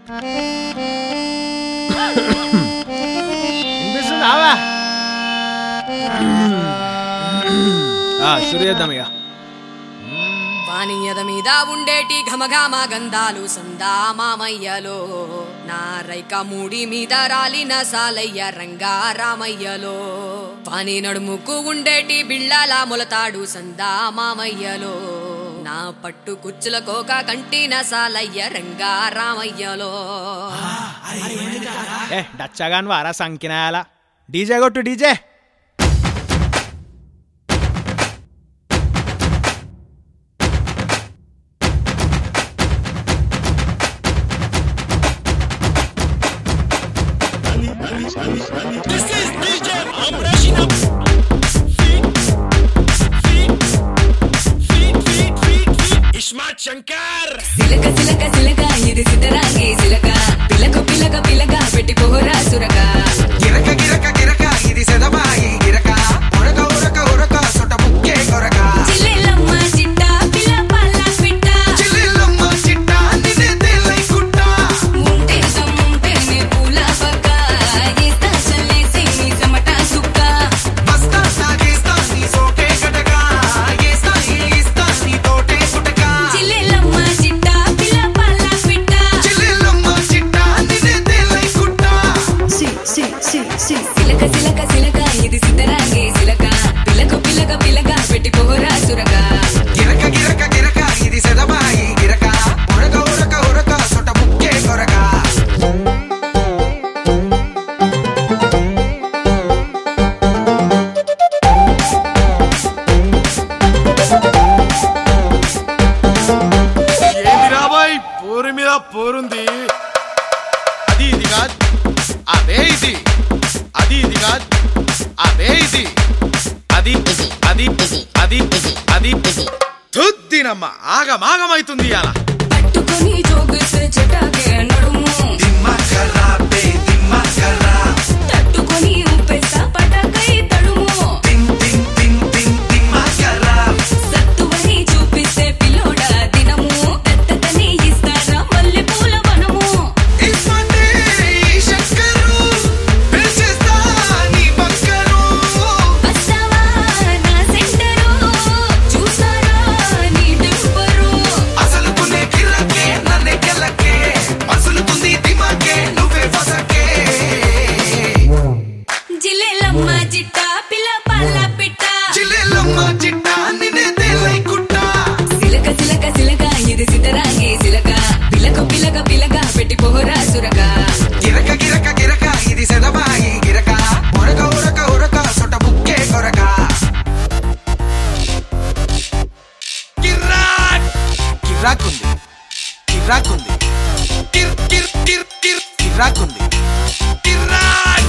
వినిపిస్తుందావా షురు చేద్దాం ఇక వాణియద మీద ఉండేటి ఘమఘమ గంధాలు సందా మామయ్యలో నా రైక మూడి మీద రాలిన సాలయ్య రంగా రామయ్యలో వాణి నడుముకు ఉండేటి బిళ్ళల మొలతాడు సందా మామయ్యలో నా పట్టు కుచ్చుల కోక కంటిన సాలయ్య రంగా రామయ్యలో ఏ డచ్చగాన్ వారా సంకినాయాల డీజే కొట్టు డీజే ఇస్మార్ట్ శంకర్ సిలక సిలక సిలక ఇది సిద్ధరాగే సిలక పిలక పిలక పిలక పెట్టి పోరా సురక గిరక గిరక గిరక ఇది సెదబాయి గిరక ఉరక ఉరక ఉరక సొట ముక్కే కొరక చిల్లెల్లమ్మ చిట్ట పిల్ల పల్ల పిట్ట చిల్లిల్లమ్మ చిట్ట నిన్నే తేలై కుట్ట ఉంటే సమ్ముంటే నీ పూల పక్క ఇస్తా చల్లేసి నీ చెమట సుక్క బస్తా సాగేస్తా నీ సోకే గడక ఏస్తా ఏస్తా నీ తోటే కుటక చిల్లెల్లమ్మ చిట్ట పిల్ల పల్ల పిట్ట చిల్లిల్లమ్మ చిట్ట నిన్నే తేలై కుట్ట సిలక సిలక సిలక ఇది సిద్ధరాగే సిలక పిలక పిలక పిలక పెట్టి పోరా సురక గిరక గిరక గిరక ఇది సెదబాయి గిరక ఉరక ఉరక ఉరక సొట ముక్కే కొరక ఏంది రాబాయ్ పోరు మీద పోరుంది అది ఇది కాదు అదే ఇది అది ఇది కాదు అదే ఇది అది అది అది అది తుద్దినమ్మ ఆగమాగమైతుంది అలా పట్టుకొని జోగిస్తే చెటాకే నడుము దిమ్మ కర్రా బే దిమ్మ కర్రా తట్టుకొని ఉప్పేస్తా పటాకై తడుము తిన్ తిన్ తిన్ తిన్ దిమ్మ కర్రా సత్తువని చూపిస్తే పిల్లోడా దినము దత్తతని ఇస్తారా మల్లె పూల వనము ఇస్మంటే ఈ శంకరు పిలిచేస్తా నీ పక్కరు వస్తావా నా సెంటరు చూసారా నీ టెంపరు అసలుకునే కిరకే నన్నే కెలకే మసులుతుంది దిమాకే నువ్వే ఫసకే జిల్లెలమ్మ చిట్ట పిల్ల పల్ల పిట్ట చిల్లెల్లమ్మ చిట్ట నిన్నే తేలై కుట్ట సిలక సిలక సిలక ఇది సిద్ధరాగే సిలక పిలక పిలక పిలక పెట్టి పోరా సురక గిరక గిరక గిరక ఇది సెదబాయి గిరక ఉరక ఉరక ఉరక సొట బుక్కే కొరక కిర్రాక్ కిర్రాకుంది కిర్రాకుంది కిర్ కిర్ కిర్ కిర్ కిర్రాకుంది కిర్రాక్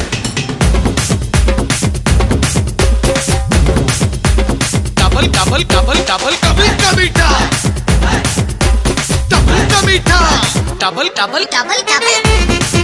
డబల్ డబల్ డబల్ డబల్ కబుల్ కమిటా డబుల్ కమిటా డబల్ డబల్ double double